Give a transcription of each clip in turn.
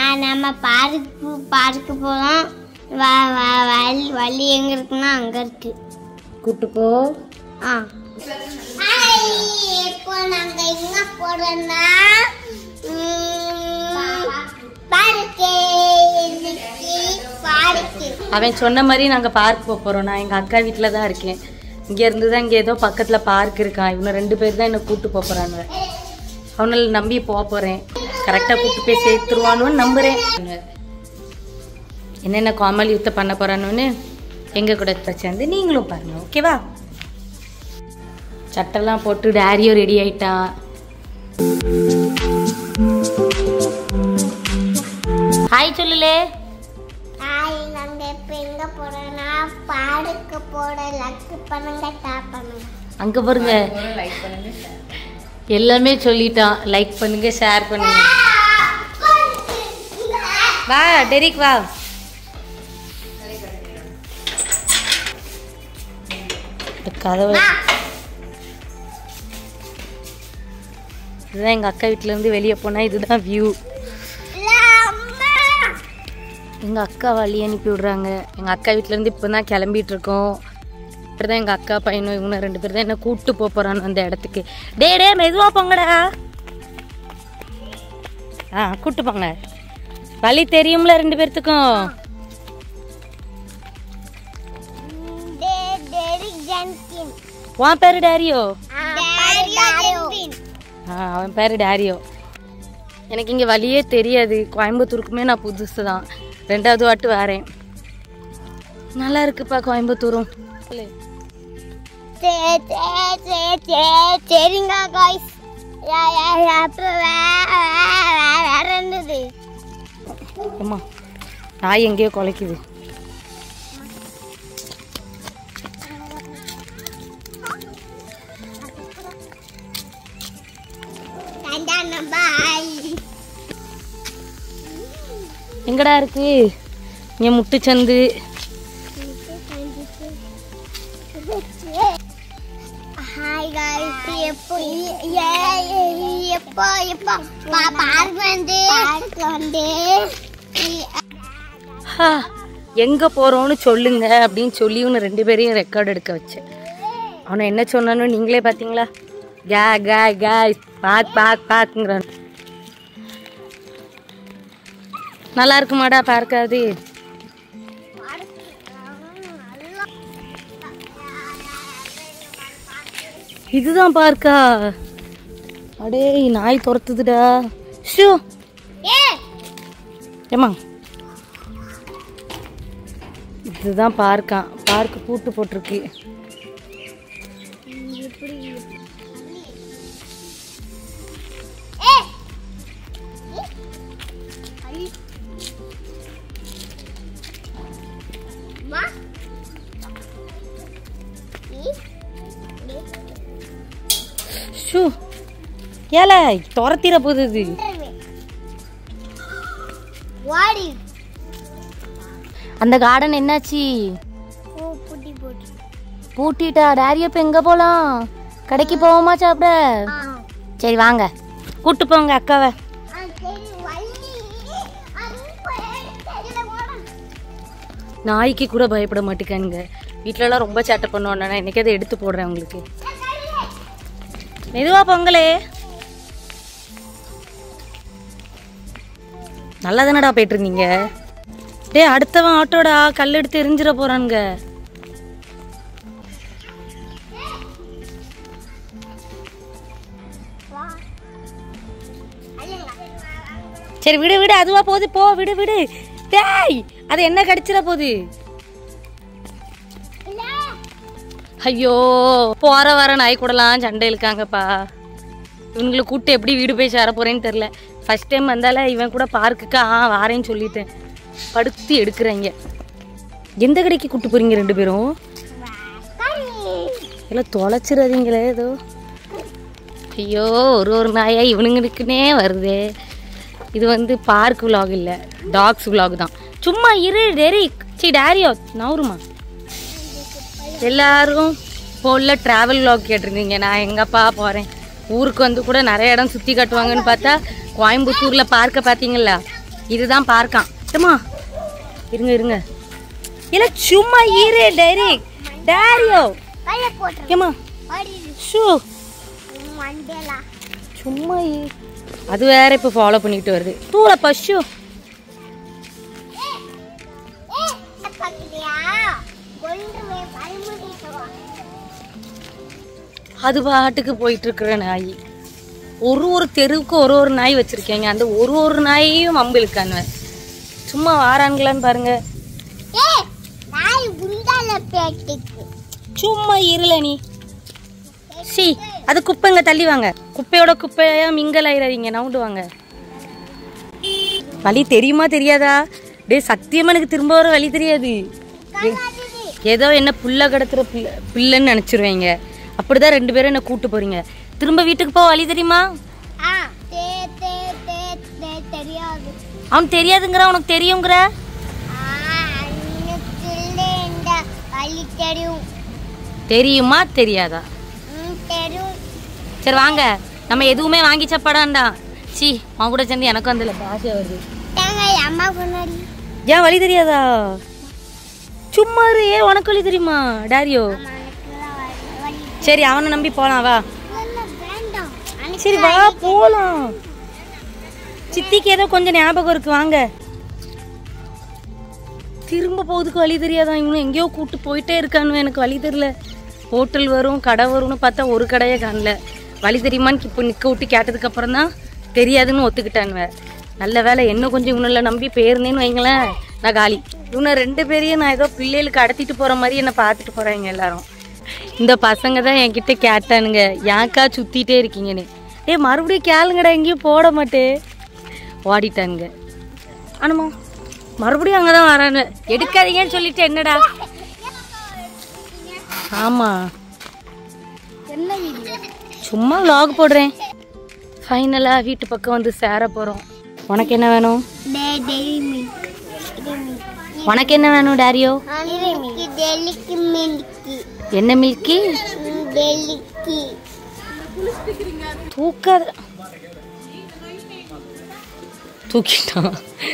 நம்ம park park போகலாம் வ வ- வழி வழி எங்கே இருக்குன்னா அங்கே இருக்கு கூட்டு போ ஆ இப்போ நாங்கள் எங்கே போகிறோன்னா பார்க்கு பார்க்கு அவன் சொன்ன மாதிரி நாங்கள் பார்க் போக போகிறோம் நான் எங்கள் அக்கா வீட்டில் தான் இருக்கேன் இங்கே இருந்து தான் இங்கே ஏதோ பக்கத்தில் பார்க் இருக்கான் இவனை ரெண்டு பேர் தான் என்னை கூட்டு போக போகிறாங்க அவனை நம்பி போக போகிறேன் கரெக்டாக கூட்டு போய் சேர்த்துருவானுன்னு நம்புகிறேன் என்னென்ன காமல் யுத்தம் பண்ண போகிறானுன்னு எங்கள் கூட இப்ப சேர்ந்து நீங்களும் பாருங்க ஓகேவா சட்டெல்லாம் போட்டு டேரியோ ரெடி ஆயிட்டான் ஹாய் சொல்லுலே ஹாய் நாங்கள் இப்போ எங்கே போகிறோன்னா பார்க்கு போட லக்கு பண்ணுங்க டாப் பண்ணுங்க அங்கே பாருங்க எல்லாமே சொல்லிட்டான் லைக் பண்ணுங்க ஷேர் பண்ணுங்க வா டெரிக் வா இந்த கதவை இதுதான் எங்கள் அக்கா வீட்டிலேருந்து வெளியே போனால் இதுதான் வியூ எங்கள் அக்கா வழி அனுப்பி விடுறாங்க எங்கள் அக்கா வீட்டிலேருந்து இப்போ தான் கிளம்பிட்டு இருக்கோம் தான் எங்கள் அக்கா பையனும் இவங்க ரெண்டு பேர் தான் என்ன கூப்பிட்டு போக போகிறான்னு அந்த இடத்துக்கு டே டே மெதுவாக போங்கடா ஆ கூப்பிட்டு போங்க வழி தெரியும்ல ரெண்டு பேர்த்துக்கும் டெரிக் ஜென்கின் உன் பேர் டேரியோ டேரியோ ஆ அவன் பேர் டேரியோ எனக்கு இங்கே வழியே தெரியாது கோயம்புத்தூருக்குமே நான் புதுசு தான் ரெண்டாவது வாட்டு வரேன் நல்லா இருக்குப்பா கோயம்புத்தூரும் சே சே சே சே சரிங்க காய்ஸ் யா யா யா அப்புறம் வே- வே- வே- வேற என்னது அம்மா நாய் எங்கேயோ குலைக்குது தண்டான பாய் எங்கடா இருக்கு இங்கே முட்டுச்சந்து ஹாய் காய்ஸ் எப்போ ஏ எப்போ எப்போ பார்க் வந்து பார்க் வந்து ஹா, எங்க போறோம்னு சொல்லுங்க அப்படின்னு சொல்லி இவனு ரெண்டு பேரையும் ரெக்கார்ட் எடுக்க வச்சேன் அவனை என்ன சொன்னானு நீங்களே பாத்தீங்களா கே கே கே பாக் பாக் பாக்குங்கிறான் நல்லா இருக்குமாடா பார்க்காது இதுதான் பார்க்கா அடே நாய் துரத்துதுடா ஷூ ஏ ஏம்மா இதுதான் பார்க்கா பார்க் பூட்டு போட்டிருக்கு ஏ மா ஷூ ஏல துரத்திர போகுது இது வாடி அந்த கார்டன் என்னாச்சு ஓ புட்டி போட்டு பூட்டிட்டா டேரி இப்போ எங்கே போகலாம் கடைக்கு போவோமா சாப்பிட சரி வாங்க கூட்டு போங்க அக்காவை நாய்க்கு கூட பயப்பட மாட்டேக்கானுங்க வீட்டிலலாம் ரொம்ப சேட்டை பண்ணுவான் நான் இன்னைக்கு அதை எடுத்து போடுறேன் உங்களுக்கு மெதுவா பொங்கலே நல்லா தானடா போயிட்டு இருந்தீங்க டேய் அடுத்தவன் ஆட்டோடா கல் எடுத்து எரிஞ்சிட போறானுங்க சரி விடு விடு அதுவா போகுது போ விடு விடு டேய் அது என்ன கடிச்சிட போகுது ஐயோ போற வர நாய் கூடலாம் சண்டை இழுக்காங்கப்பா இவங்களை கூப்பிட்டு எப்படி வீடு போய் சேர போறேன்னு தெரில ஃபர்ஸ்ட் டைம் வந்தால இவன் கூட பார்க்குக்கா ஆ வாரேன்னு சொல்லிட்டேன் படுத்து எடுக்கிறாங்க எந்த கடைக்கு கூட்டு போறீங்க ரெண்டு பேரும் எல்லாம் தொலைச்சிடாதீங்களே ஏதோ ஐயோ ஒரு ஒரு நாயா இவனுங்களுக்குனே வருதே இது வந்து பார்க் vlog இல்லை டாக்ஸ் vlog தான் சும்மா இரு டெரி சி டேரியோ நவருமா எல்லாரும் போல ட்ராவல் vlog கேட்டிருந்தீங்க நான் எங்கப்பா போகிறேன் ஊருக்கு வந்து கூட நிறைய இடம் சுற்றி காட்டுவாங்கன்னு பார்த்தா கோயம்புத்தூரில் பார்க்க பார்த்தீங்களா இதுதான் பார்க்கான் ஏம்மா இருங்க இருங்க இல்ல சும்மா இரு டைரிக் டாரியோ கையில போட்டு ஏம்மா ஷூ மண்டேலா சும்மா இரு. அது வேற இப்போ ஃபாலோ பண்ணிட்டு வருது தூள பஷு பாக்கலையா கொண்டுவே பல்முடிட்டு வா அது பாட்டுக்கு போயிட்டு இருக்கிற நாய் ஒரு ஒரு தெருவுக்கு ஒரு ஒரு நாய் வச்சிருக்கீங்க அந்த ஒரு ஒரு நாயையும் வம்பு இழுக்கானுவ சும்மா வாரான்களான்னு பாருங்க ஏ நாய் குண்டால பேட்டிக்கு சும்மா இருல நீ சி அது குப்பைங்க தள்ளி வாங்க குப்பையோட குப்பையா மிங்கல் ஆயிடாதீங்க நவுண்டு வாங்க வழி தெரியுமா தெரியாதா டேய் சத்தியமா எனக்கு திரும்ப வர வழி தெரியாது ஏதோ என்ன புல்ல கடத்துற பிள்ளை பிள்ளைன்னு நினச்சிருவீங்க அப்படிதான் ரெண்டு பேரும் என்ன கூட்டு போறீங்க திரும்ப வீட்டுக்கு போக வழி தெரியுமா ஆ தே தே தே தே தெரியாது அவன் தெரியாதுங்கிற உனக்கு தெரியுங்கிற ஆ அன்னைக்கு இந்த வழி தெரியும் தெரியுமா தெரியாதா ம், தெரியும் சரி வாங்க நம்ம எதுவுமே வாங்கி சாப்பாடாண்டா சி அவன் கூட சேர்ந்து எனக்கும் அந்த பாஷை வருது தேங்க அம்மா முன்னாடி ஏன் வழி தெரியாதா சும்மா இரு ஏன் உனக்கு வழி தெரியுமா டாரியோ அம்மா எனக்குலாம் வழி வழி சரி அவனை நம்பி போலாம் வா இல்ல, வேண்டாம் அன்னைக்கு சரி வா போலாம் சித்திக்கு ஏதோ கொஞ்சம் ஞாபகம் இருக்கு வாங்க திரும்ப போகுதுக்கு வழி தெரியாதா இவனு எங்கேயோ கூட்டு போயிட்டே இருக்கானு எனக்கு வழி தெரியல ஹோட்டல் வரும் கடை வரும்னு பார்த்தா ஒரு கடையே காணல வழி தெரியுமான்னு இப்போ நிற்க விட்டு கேட்டதுக்கு அப்புறம் தான் தெரியாதுன்னு ஒத்துக்கிட்டானுவ நல்ல வேலை என்ன கொஞ்சம் இவனில் நம்பி போயிருந்தேன்னு வைங்களேன் நான் காலி இவனை ரெண்டு பேரையும் நான் ஏதோ பிள்ளைகளுக்கு கடத்திட்டு போகிற மாதிரி என்னை பார்த்துட்டு போகிறாங்க எல்லாரும் இந்த பசங்க தான் என்கிட்ட கேட்டானுங்க ஏன்க்கா சுத்திட்டே இருக்கீங்கன்னு ஏய் மறுபடியும் கேளுங்கடா எங்கேயும் போட மாட்டே ஓடிட்டானுங்க ஆனமா மறுபடியும் அங்கே தான் வரானு எடுக்காதீங்கன்னு சொல்லிட்டு என்னடா ஆமா என்ன வீடியோ சும்மா vlog போடுறேன் ஃபைனலாக வீட்டு பக்கம் வந்து சேர போகிறோம் உனக்கு என்ன வேணும் டே டெய்லி மில்க் உனக்கு என்ன வேணும் டாரியோ மில்க் டெல்லிக்கு மில்க் என்ன மில்கி டெல்லிக்கு தூக்காத தூக்கிட்டான்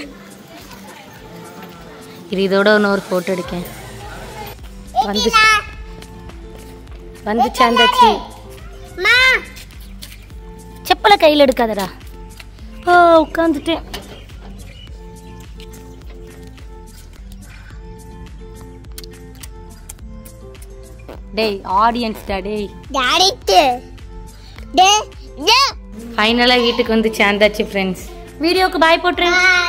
இது இதோட இன்னொரு ஃபோட்டோ எடுக்கேன் வந்து வந்து சேர்ந்தாச்சு மா செப்பலை கையில் எடுக்காதடா ஓ உட்காந்துட்டேன் டேய் ஆடியன்ஸ்டா டேய் டாடிட்டு டே டே ஃபைனலாக வீட்டுக்கு வந்து சேர்ந்தாச்சு ஃப்ரெண்ட்ஸ் வீடியோக்கு பாய் போட்டுறேன் Bye.